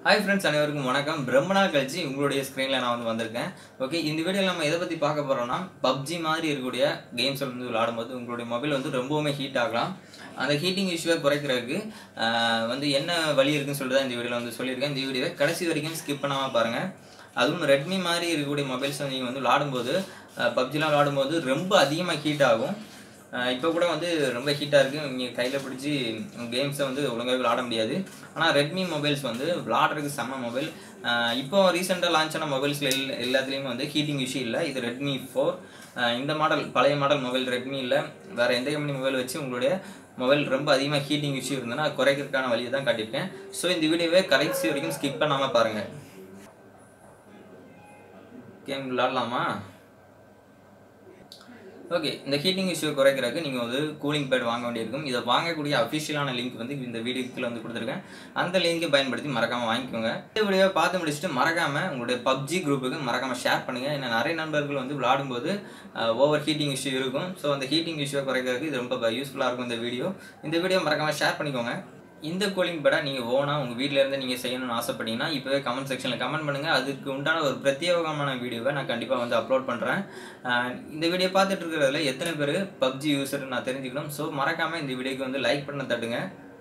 hi friends அனைவருக்கும் வணக்கம் ரொம்ப நாள் கழிச்சு உங்களுடைய ஸ்க்ரீனில் நான் வந்து வந்திருக்கேன் ஓகே இந்த வீடியோவில் நம்ம எதை பற்றி பார்க்க போகிறோம்னா பப்ஜி மாதிரி இருக்கக்கூடிய கேம்ஸ் வந்து விளாடும்போது உங்களுடைய மொபைல் வந்து ரொம்பவுமே ஹீட் ஆகலாம் அந்த ஹீட்டிங் இஷ்யூவை குறைக்கிறதுக்கு ஆஹ், வந்து என்ன வழி இருக்குன்னு சொல்லிட்டு தான் இந்த வீடியோவில் வந்து சொல்லியிருக்கேன் இந்த வீடியோவை கடைசி வரைக்கும் ஸ்கிப் பண்ணாமல் பாருங்கள் அதுவும் ரெட்மி மாதிரி இருக்கக்கூடிய மொபைல்ஸ் நீங்கள் வந்து விளாடும்போது பப்ஜிலாம் விளாடும்போது ரொம்ப அதிகமாக ஹீட் ஆகும் இப்போ கூட வந்து ரொம்ப ஹீட்டாக இருக்குது நீங்கள் கையில் பிடிச்சி கேம்ஸை வந்து ஒழுங்காக விளாட முடியாது ஆனால் ரெட்மி மொபைல்ஸ் வந்து விளாடுறதுக்கு செம்ம மொபைல் இப்போ ரீசெண்டாக லான்ச் ஆன மொபைல்ஸில் எல்லா எல்லாத்துலேயுமே வந்து ஹீட்டிங் இஷ்யூ இல்லை இது ரெட்மி ஃபோர் இந்த மாடல் பழைய மாடல் மொபைல் ரெட்மி இல்லை வேறு எந்த கம்பெனி மொபைல் வச்சு உங்களுடைய மொபைல் ரொம்ப அதிகமாக ஹீட்டிங் இஷ்யூ இருந்ததுன்னா அது குறைக்கிறதுக்கான வழியை தான் காட்டியிருக்கேன் ஸோ இந்த வீடியோவே கடைசி வரைக்கும் ஸ்கிப் பண்ணாமல் பாருங்கள் கேம் விளாடலாமா ஓகே இந்த ஹீட்டிங் இஷ்யூ குறைக்கிறதுக்கு நீங்கள் வந்து கூலிங் பேட் வாங்க வேண்டியிருக்கும் இதை வாங்கக்கூடிய அஃபிஷியலான லிங்க் வந்து இந்த வீடியோக்கில் வந்து கொடுத்துருக்கேன் அந்த லிங்கை பயன்படுத்தி மறக்காமல் வாங்கிக்கோங்க இந்த வீடியோவை பார்த்து முடிச்சுட்டு மறக்காமல் உங்களுடைய பப்ஜி குரூப்புக்கு மறக்காமல் ஷேர் பண்ணுங்கள் ஏன்னா நிறைய நண்பர்கள் வந்து விளாடும்போது ஓவர் ஹீட்டிங் இஷ்யூ இருக்கும் ஸோ அந்த ஹீட்டிங் இஷ்யூவை குறைக்கிறதுக்கு இது ரொம்ப யூஸ்ஃபுல்லாக இருக்கும் இந்த வீடியோ இந்த வீடியோ மறக்காமல் ஷேர் பண்ணிக்கோங்க இந்த கூலிங் பேடை நீங்கள் ஓனாக உங்கள் வீட்டில் இருந்து நீங்கள் செய்யணும்னு ஆசைப்பட்டீங்கன்னா இப்போவே கமெண்ட் செக்ஷனில் கமெண்ட் பண்ணுங்கள் அதுக்கு உண்டான ஒரு பிரத்யேகமான வீடியோவை நான் கண்டிப்பாக வந்து அப்லோட் பண்ணுறேன் இந்த வீடியோ பார்த்துட்டு இருக்கிறதுல எத்தனை பேர் பப்ஜி யூஸர் நான் தெரிஞ்சுக்கணும் ஸோ மறக்காமல் இந்த வீடியோக்கு வந்து லைக் பண்ண தட்டுங்க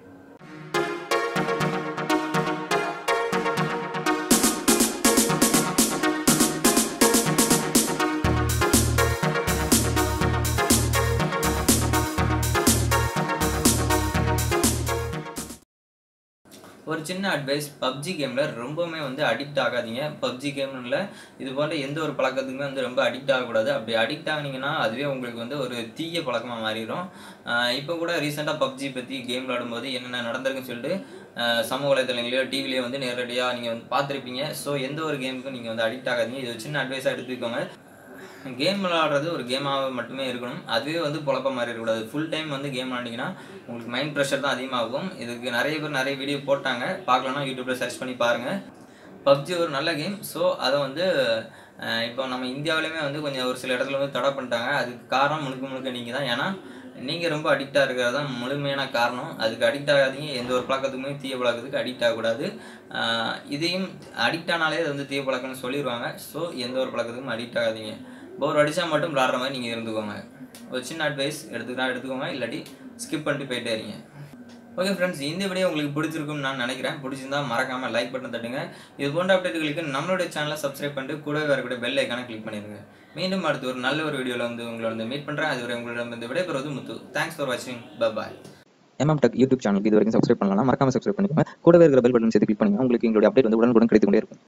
ஒரு சின்ன அட்வைஸ் பப்ஜி கேமில் ரொம்பவுமே வந்து அடிக்ட் ஆகாதீங்க பப்ஜி கேம்ல இது போன்ற எந்த ஒரு பழக்கத்துக்குமே வந்து ரொம்ப அடிக்ட் ஆகக்கூடாது அப்படி அடிக்ட் ஆனீங்கன்னா அதுவே உங்களுக்கு வந்து ஒரு தீய பழக்கமாக மாறிடும் இப்போ கூட ரீசெண்டாக பப்ஜி பற்றி கேம் விளாடும்போது என்னென்ன நடந்திருக்குன்னு சொல்லிட்டு ஆஹ் சமூக வலைதளங்களையோ டிவிலையோ வந்து நேரடியாக நீங்கள் வந்து பார்த்துருப்பீங்க ஸோ எந்த ஒரு கேமுக்கும் நீங்கள் வந்து அடிக்ட் ஆகாதீங்க இது ஒரு சின்ன அட்வைஸாக எடுத்துக்கோங்க கேம் விளாடுறது ஒரு கேமாக மட்டுமே இருக்கணும் அதுவே வந்து குழப்ப மாதிரி இருக்கக்கூடாது ஃபுல் டைம் வந்து கேம் விளாண்டிங்கன்னா உங்களுக்கு மைண்ட் ப்ரெஷர் தான் அதிகமாகும் இதுக்கு நிறைய பேர் நிறைய வீடியோ போட்டாங்க பார்க்கலன்னா யூடியூப்பில் சர்ச் பண்ணி பாருங்கள் பப்ஜி ஒரு நல்ல கேம் ஸோ அதை வந்து அஹ், இப்போ நம்ம இந்தியாவிலையுமே வந்து கொஞ்சம் ஒரு சில இடத்துல வந்து தடை பண்ணிட்டாங்க அதுக்கு காரணம் முழுக்க முழுக்க நீங்கள் தான் ஏன்னா நீங்கள் ரொம்ப அடிக்டாக இருக்கிறது தான் முழுமையான காரணம் அதுக்கு அடிக்ட் ஆகாதீங்க எந்த ஒரு பழக்கத்துக்குமே தீய பழக்கத்துக்கு அடிக்ட் ஆகக்கூடாது அஹ், இதையும் அடிக்ட் ஆனாலே அது வந்து தீய பழக்கம்னு சொல்லிடுவாங்க ஸோ எந்த ஒரு பழக்கத்துக்கும் அடிக்ட் ஆகாதீங்க போர் அடித்தா மட்டும் விளாட்ற மாதிரி நீங்கள் இருந்துக்கோங்க ஒரு சின்ன அட்வைஸ் எடுத்துக்கிட்டா எடுத்துக்கோங்க இல்லாட்டி ஸ்கிப் பண்ணிட்டு போயிட்டே இருங்க ஓகே ஃப்ரெண்ட்ஸ் இந்த வீடியோ உங்களுக்கு பிடிச்சிருக்கும்னு நான் நினைக்கிறேன் பிடிச்சிருந்தா மறக்காமல் லைக் பட்டன் தட்டுங்க இது போன்ற அப்டேட்டுகளுக்கு நம்மளுடைய சேனலை சப்ஸ்கிரைப் பண்ணிட்டு கூடவே வரக்கூடிய பெல் ஐக்கானை கிளிக் பண்ணிடுங்க மீண்டும் அடுத்து ஒரு நல்ல ஒரு வீடியோவில் வந்து உங்களை வந்து மீட் பண்ணுறேன் அதுவரை உங்களிடம் வந்து விடைபெறுவது முத்து தேங்க்ஸ் ஃபார் வாட்சிங் பாய் எம்எம் டெக் யூடியூப் சேனலுக்கு இது வரைக்கும் சப்ஸ்கிரைப் பண்ணலாம் மறக்காம சப்ஸ்கிரைப் பண்ணிக்கோங்க கூடவே இருக்கிற பெல் பட்டன் சேர்த்து கிளிக் பண்ணுங்க உங்களுக்கு எங்களுடைய அப்டேட் வந்து உடனுக்குடன் கிடைத்து கொண்டே இருக்கும்